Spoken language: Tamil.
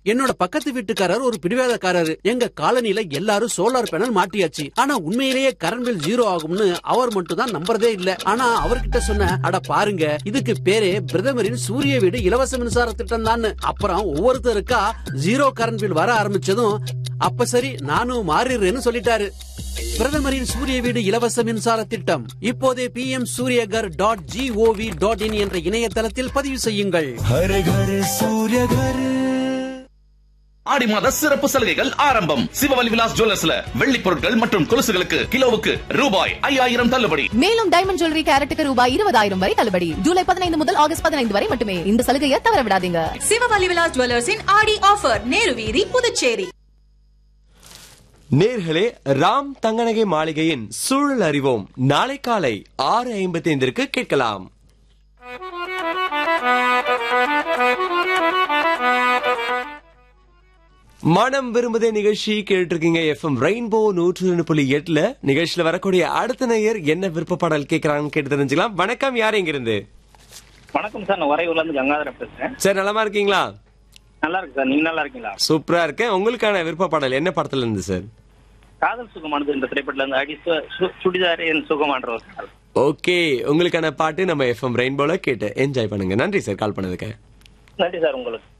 என்னோட பக்கத்து வீட்டுக்காரர் ஒரு பிடிவாதக்காரரு எங்க காலனில எல்லாரும் சோலார் பேனல் மாட்டியாச்சு ஆனா உண்மையிலேயே கரண்ட் பில் ஜீரோ ஆகும்னு அவர் மட்டும் தான் நம்புறதே இல்ல ஆனா அவர்கிட்ட சொன்ன அட பாருங்க இதுக்கு பேரே பிரதமரின் சூரிய வீடு இலவச மின்சார திட்டம் தான் அப்புறம் ஒவ்வொருத்தருக்கா ஜீரோ கரண்ட் பில் வர ஆரம்பிச்சதும் அப்ப சரி நானும் மாறிடுறேன்னு சொல்லிட்டாரு பிரதமரின் சூரிய வீடு இலவச மின்சார திட்டம் இப்போதே P M Suryaghar dot G O V dot in என்ற இணையதளத்தில் பதிவு செய்யுங்கள் हर घर सूर्य घर ஆடி மாத சிறப்பு சலுகைகள் ஆரம்பம் சிவவலி விலாஸ் ஜுவல்லர்ஸ்ல வெள்ளி பொருட்கள் மற்றும் கொலுசுகளுக்கு கிலோவுக்கு ரூபாய் ஐயாயிரம் தள்ளுபடி மேலும் டைமண்ட் ஜுவல்லரி கேரட்டுக்கு ரூபாய் இருபதாயிரம் வரை தள்ளுபடி ஜூலை பதினைந்து முதல் ஆகஸ்ட் பதினைந்து வரை மட்டுமே இந்த சலுகையை தவற விடாதீங்க சிவவலி விலாஸ் ஜுவல்லர்ஸின் ஆடி ஆஃபர் நேரு வீதி புதுச்சேரி நேர்களே ராம் தங்கநகை மாளிகையின் சூழல் அறிவோம் நாளை காலை ஆறு ஐம்பத்தி ஐந்திற்கு கேட்கலாம் மனம் விரும்புதே நிகழ்ச்சி கேட்டிருக்கீங்க எஃப்எம் ரெயின்போ நூற்று ரெண்டு புள்ளி எட்டுல நிகழ்ச்சியில வரக்கூடிய அடுத்த நேயர் என்ன விருப்ப பாடல் கேட்கறாங்கன்னு கேட்டு தெரிஞ்சுக்கலாம் வணக்கம் யார் எங்க இருந்து வணக்கம் சார் நான் வரையூர்ல இருந்து கங்காதரன் பேசுறேன் சார் நலமா இருக்கீங்களா நல்லா இருக்கு சார் நீங்க நல்லா இருக்கீங்களா சூப்பரா இருக்கேன் உங்களுக்கான விருப்ப பாடல் என்ன படத்துல இருந்து சார் காதல் சுகமானது இந்த திரைப்படத்துல இருந்து அடி சு- சு- சுடிதார் என் சுகமான்ற ஒரு பாடல். ஓகே உங்களுக்கான பாட்டு நம்ம எஃப்எம் ரெயின்போல கேட்டு என்ஜாய் பண்ணுங்க நன்றி சார் கால் பண்ணதுக்கு நன்றி சார் உங்களுக்கு